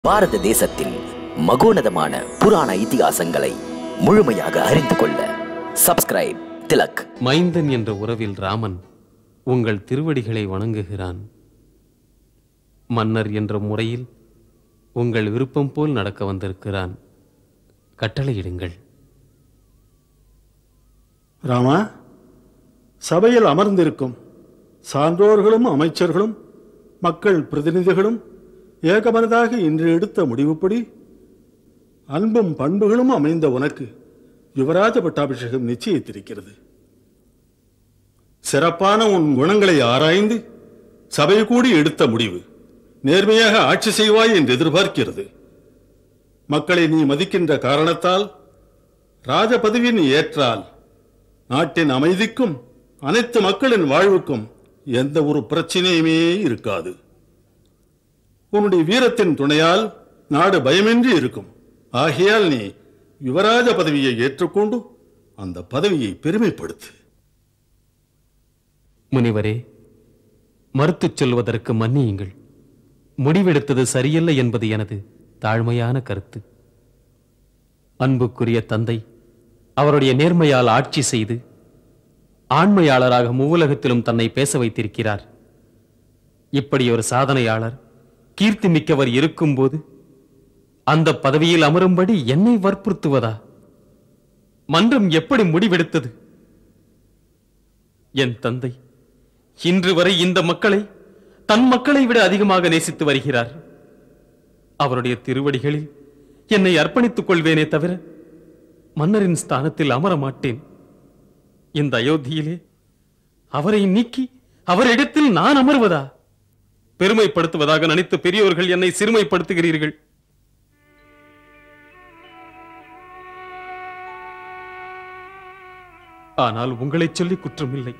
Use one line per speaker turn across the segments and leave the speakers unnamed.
பாரத தேசத்தின் மகோனதமான புராண இதிகாசங்களை முழுமையாக அறிந்து கொள்ள சப்ஸ்கிரைப் திலக்
மைந்தன் என்ற உறவில் ராமன் உங்கள் திருவடிகளை வணங்குகிறான் மன்னர் என்ற முறையில் உங்கள் விருப்பம் போல் நடக்க வந்திருக்கிறான் கட்டளையிடுங்கள்
ராமா சபையில் அமர்ந்திருக்கும் சான்றோர்களும் அமைச்சர்களும் மக்கள் பிரதிநிதிகளும் ஏகமனதாக இன்று எடுத்த முடிவுப்படி அன்பும் பண்புகளும் அமைந்த உனக்கு யுவராஜ பட்டாபிஷேகம் நிச்சயித்திருக்கிறது சிறப்பான உன் குணங்களை ஆராய்ந்து சபை கூடி எடுத்த முடிவு நேர்மையாக ஆட்சி செய்வாய் என்று எதிர்பார்க்கிறது மக்களை நீ மதிக்கின்ற காரணத்தால் ராஜ பதவி நீ ஏற்றால் நாட்டின் அமைதிக்கும் அனைத்து மக்களின் வாழ்வுக்கும் எந்த ஒரு பிரச்சனையுமே இருக்காது உன்னுடைய வீரத்தின் துணையால் நாடு பயமின்றி இருக்கும் ஆகையால் நீ யுவராஜ பதவியை ஏற்றுக்கொண்டு அந்த பதவியை பெருமைப்படுத்து
முனிவரே மறுத்துச் சொல்வதற்கு மன்னியுங்கள் முடிவெடுத்தது சரியல்ல என்பது எனது தாழ்மையான கருத்து அன்புக்குரிய தந்தை அவருடைய நேர்மையால் ஆட்சி செய்து ஆண்மையாளராக மூவுலகத்திலும் தன்னை பேச வைத்திருக்கிறார் இப்படி ஒரு சாதனையாளர் கீர்த்தி மிக்கவர் இருக்கும்போது அந்த பதவியில் அமரும்படி என்னை வற்புறுத்துவதா மன்றம் எப்படி முடிவெடுத்தது என் தந்தை இன்று வரை இந்த மக்களை தன் மக்களை விட அதிகமாக நேசித்து வருகிறார் அவருடைய திருவடிகளில் என்னை அர்ப்பணித்துக் கொள்வேனே தவிர மன்னரின் ஸ்தானத்தில் அமர மாட்டேன் இந்த அயோத்தியிலே அவரை நீக்கி அவரிடத்தில் நான் அமர்வதா பெருமைப்படுத்துவதாக நினைத்த பெரியோர்கள் என்னை சிறுமைப்படுத்துகிறீர்கள் ஆனால் உங்களைச் சொல்லி குற்றமில்லை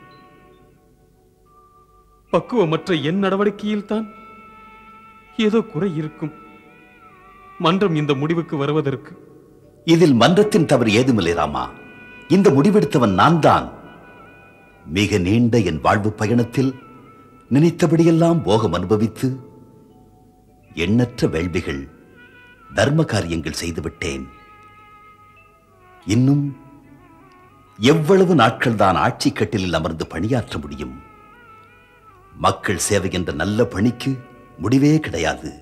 பக்குவமற்ற என் நடவடிக்கையில் தான் ஏதோ குறை இருக்கும் மன்றம் இந்த முடிவுக்கு வருவதற்கு
இதில் மன்றத்தின் தவறு ஏதுமில்லை ராமா இந்த முடிவெடுத்தவன் நான் தான் மிக நீண்ட என் வாழ்வு பயணத்தில் நினைத்தபடியெல்லாம் போகம் அனுபவித்து எண்ணற்ற வேள்விகள் தர்ம காரியங்கள் செய்துவிட்டேன் இன்னும் எவ்வளவு நாட்கள் தான் ஆட்சி கட்டிலில் அமர்ந்து பணியாற்ற முடியும் மக்கள் சேவை என்ற நல்ல பணிக்கு முடிவே கிடையாது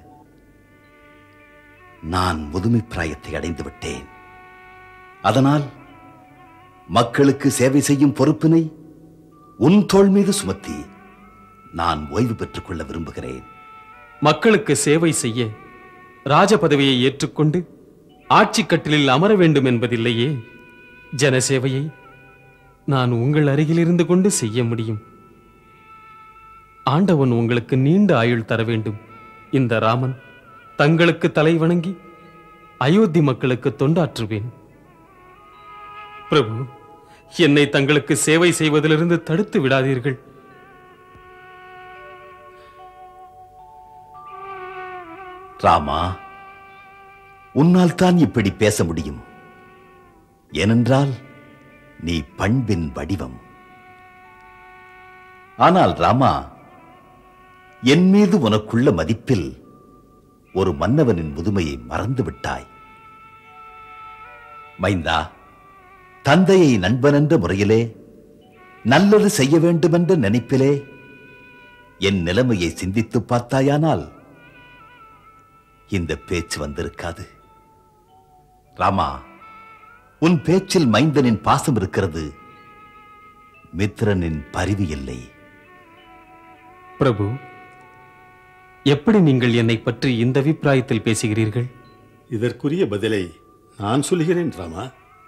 நான் முதுமை பிராயத்தை அடைந்து விட்டேன் அதனால் மக்களுக்கு சேவை செய்யும் பொறுப்பினை உன் தோள் மீது சுமத்தி நான் ஓய்வு பெற்றுக் கொள்ள விரும்புகிறேன்
மக்களுக்கு சேவை செய்ய ராஜ பதவியை ஏற்றுக்கொண்டு ஆட்சி கட்டிலில் அமர வேண்டும் என்பதில்லையே ஜனசேவையை நான் உங்கள் அருகில் இருந்து கொண்டு செய்ய முடியும் ஆண்டவன் உங்களுக்கு நீண்ட ஆயுள் தர வேண்டும் இந்த ராமன் தங்களுக்கு தலை வணங்கி அயோத்தி மக்களுக்கு தொண்டாற்றுவேன் பிரபு என்னை தங்களுக்கு சேவை செய்வதிலிருந்து தடுத்து விடாதீர்கள்
ராமா உன்னால் தான் இப்படி பேச முடியும் ஏனென்றால் நீ பண்பின் வடிவம் ஆனால் ராமா என் மீது உனக்குள்ள மதிப்பில் ஒரு மன்னவனின் முதுமையை மறந்து விட்டாய் மைந்தா தந்தையை நண்பன் என்ற முறையிலே நல்லது செய்ய வேண்டுமென்ற நினைப்பிலே என் நிலைமையை சிந்தித்துப் பார்த்தாயானால் இந்த பேச்சு வந்திருக்காது ராமா உன் பேச்சில் மைந்தனின் பாசம் இருக்கிறது மித்திரனின் பரிவு இல்லை
பிரபு எப்படி நீங்கள் என்னை பற்றி இந்த அபிப்பிராயத்தில் பேசுகிறீர்கள்
இதற்குரிய பதிலை நான் சொல்கிறேன் ராமா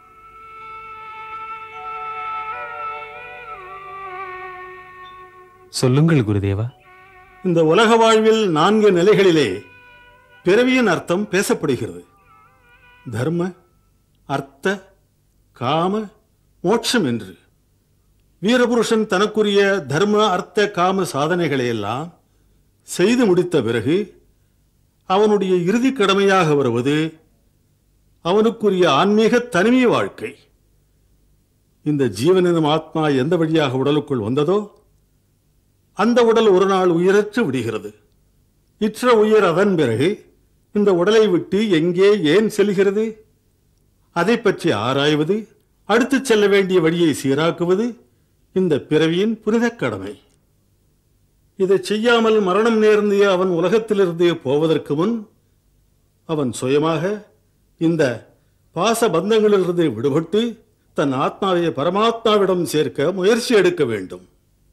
சொல்லுங்கள் குருதேவா
இந்த உலக வாழ்வில் நான்கு நிலைகளிலே பிறவியின் அர்த்தம் பேசப்படுகிறது தர்ம அர்த்த காம மோட்சம் என்று வீரபுருஷன் தனக்குரிய தர்ம அர்த்த காம சாதனைகளை எல்லாம் செய்து முடித்த பிறகு அவனுடைய இறுதி கடமையாக வருவது அவனுக்குரிய ஆன்மீக தனிமை வாழ்க்கை இந்த ஜீவனின் ஆத்மா எந்த வழியாக உடலுக்குள் வந்ததோ அந்த உடல் ஒரு நாள் உயிரற்று விடுகிறது இற்ற உயிர் அதன் பிறகு இந்த உடலை விட்டு எங்கே ஏன் செல்கிறது அதை பற்றி ஆராய்வது அடுத்து செல்ல வேண்டிய வழியை சீராக்குவது இந்த பிறவியின் புனிதக் கடமை இதை செய்யாமல் மரணம் நேர்ந்து அவன் உலகத்திலிருந்து போவதற்கு முன் அவன் சுயமாக இந்த பாச பந்தங்களிலிருந்து விடுபட்டு தன் ஆத்மாவை பரமாத்மாவிடம் சேர்க்க முயற்சி எடுக்க வேண்டும்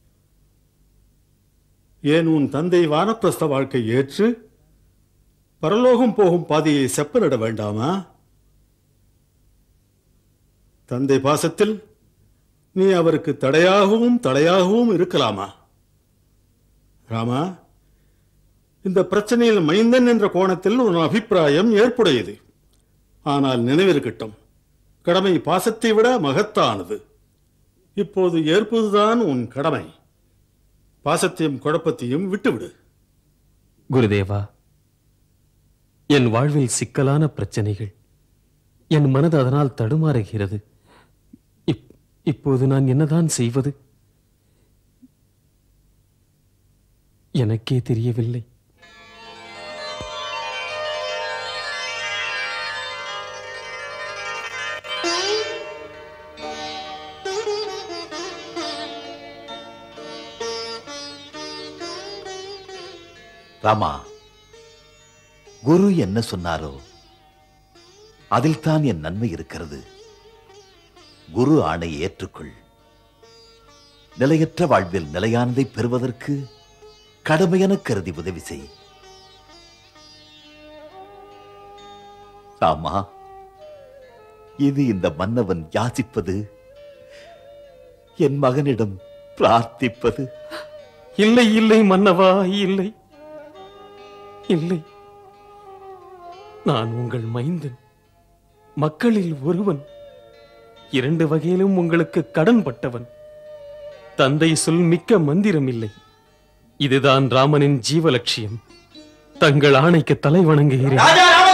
ஏன் உன் தந்தை வானப்பிரஸ்த வாழ்க்கை ஏற்று பரலோகம் போகும் பாதையை செப்பனிட வேண்டாமா தந்தை பாசத்தில் நீ அவருக்கு தடையாகவும் தடையாகவும் இருக்கலாமா ராமா இந்த பிரச்சனையில் மைந்தன் என்ற கோணத்தில் உன் அபிப்பிராயம் ஏற்புடையது ஆனால் நினைவிருக்கட்டும் கடமை பாசத்தை விட மகத்தானது இப்போது ஏற்பதுதான் உன் கடமை பாசத்தையும் குழப்பத்தையும் விட்டுவிடு
குருதேவா என் வாழ்வில் சிக்கலான பிரச்சனைகள் என் மனது அதனால் தடுமாறுகிறது இப்- இப்போது நான் என்னதான் செய்வது எனக்கே தெரியவில்லை
ராமா குரு என்ன சொன்னாரோ அதில் தான் என் நன்மை இருக்கிறது குரு ஆணை ஏற்றுக்கொள் நிலையற்ற வாழ்வில் நிலையானதை பெறுவதற்கு கடமையென கருதி உதவி செய் ராமா இது இந்த மன்னவன் யாசிப்பது என் மகனிடம் பிரார்த்திப்பது
இல்லை இல்லை மன்னவா இல்லை இல்லை நான் உங்கள் மைந்தன் மக்களில் ஒருவன் இரண்டு வகையிலும் உங்களுக்கு கடன் பட்டவன் தந்தை சொல் மிக்க மந்திரம் இல்லை இதுதான் ராமனின் ஜீவலட்சியம் தங்கள் ஆணைக்கு தலை வணங்குகிறேன்
ராஜா ராம